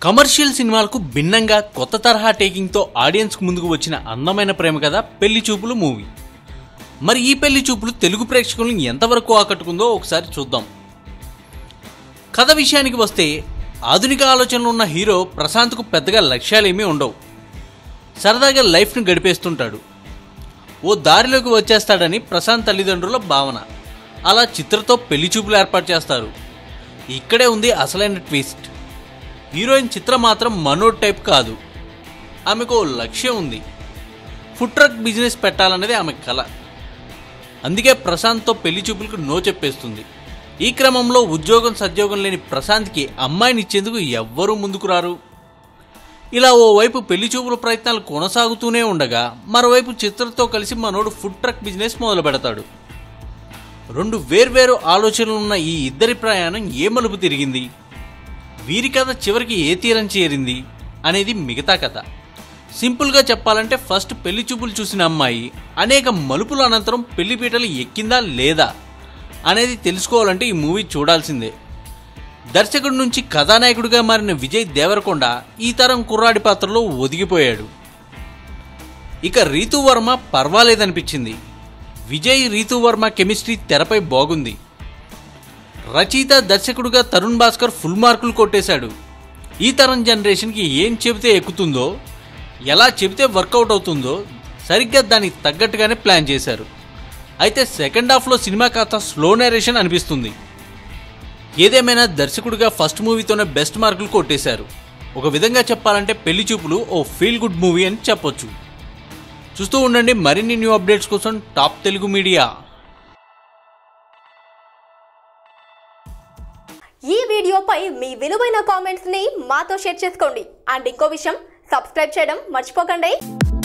commercial సినిమాలకు భిన్నంగా కొత్త తరహా టేకింగ్తో ఆడియన్స్కు ముందుకు వచ్చిన అందమైన ప్రేమ కథ పెళ్లి చూపులు మూవీ మరి ఈ పెళ్లి చూపులు తెలుగు ప్రేక్షకులను ఎంతవరకు ఆకట్టుకుందో ఒకసారి చూద్దాం కథ విషయానికి వస్తే ఆధునిక ఆలోచనలు ఉన్న హీరో ప్రశాంత్కు పెద్దగా లక్ష్యాలేమీ ఉండవు సరదాగా లైఫ్ను గడిపేస్తుంటాడు ఓ దారిలోకి వచ్చేస్తాడని ప్రశాంత్ తల్లిదండ్రుల భావన అలా చిత్రతో పెళ్లి చూపులు ఏర్పాటు చేస్తారు ఇక్కడే ఉంది అసలైన ట్విస్ట్ హీరోయిన్ చిత్ర మాత్రం మనోడ్ టైప్ కాదు ఆమెకు ఓ లక్ష్యం ఉంది ఫుడ్ ట్రక్ బిజినెస్ పెట్టాలనేది ఆమె కల అందుకే ప్రశాంత్తో పెళ్లి చూపులకు నో చెప్పేస్తుంది ఈ క్రమంలో ఉద్యోగం సద్యోగం లేని ప్రశాంత్కి అమ్మాయిని ఇచ్చేందుకు ఎవ్వరూ ముందుకు రారు ఇలా ఓవైపు పెళ్లి చూపుల ప్రయత్నాలు కొనసాగుతూనే ఉండగా మరోవైపు చిత్రతో కలిసి మనోడు ఫుడ్ ట్రక్ బిజినెస్ మొదలు పెడతాడు రెండు వేర్వేరు ఆలోచనలున్న ఈ ఇద్దరి ప్రయాణం ఏ మలుపు తిరిగింది వీరి కథ చివరికి ఏ తీరం చేరింది అనేది మిగతా కథ సింపుల్గా చెప్పాలంటే ఫస్ట్ పెళ్లి చూపులు చూసిన అమ్మాయి అనేక మలుపుల అనంతరం పెళ్లి పీటలు ఎక్కిందా లేదా అనేది తెలుసుకోవాలంటే ఈ మూవీ చూడాల్సిందే దర్శకుడి నుంచి కథానాయకుడిగా మారిన విజయ్ దేవరకొండ ఈ తరం కుర్రాడి పాత్రలో ఒదిగిపోయాడు ఇక రీతు వర్మ పర్వాలేదనిపించింది విజయ్ రీతు వర్మ కెమిస్ట్రీ తెరపై బాగుంది రచయిత దర్శకుడుగా తరుణ్ భాస్కర్ ఫుల్ మార్కులు కొట్టేశాడు ఈ తరం జనరేషన్కి ఏం చెబితే ఎక్కుతుందో ఎలా చెబితే వర్కౌట్ అవుతుందో సరిగ్గా దానికి తగ్గట్టుగానే ప్లాన్ చేశారు అయితే సెకండ్ హాఫ్లో సినిమా కాస్త స్లో నేరేషన్ అనిపిస్తుంది ఏదేమైనా దర్శకుడిగా ఫస్ట్ మూవీతోనే బెస్ట్ మార్కులు కొట్టేశారు ఒక విధంగా చెప్పాలంటే పెళ్లి చూపులు ఓ ఫీల్ గుడ్ మూవీ అని చెప్పొచ్చు చూస్తూ ఉండండి మరిన్ని న్యూ అప్డేట్స్ కోసం టాప్ తెలుగు మీడియా ఈ వీడియోపై మీ విలువైన కామెంట్స్ ని మాతో షేర్ చేసుకోండి అండ్ ఇంకో విషయం సబ్స్క్రైబ్ చేయడం మర్చిపోకండి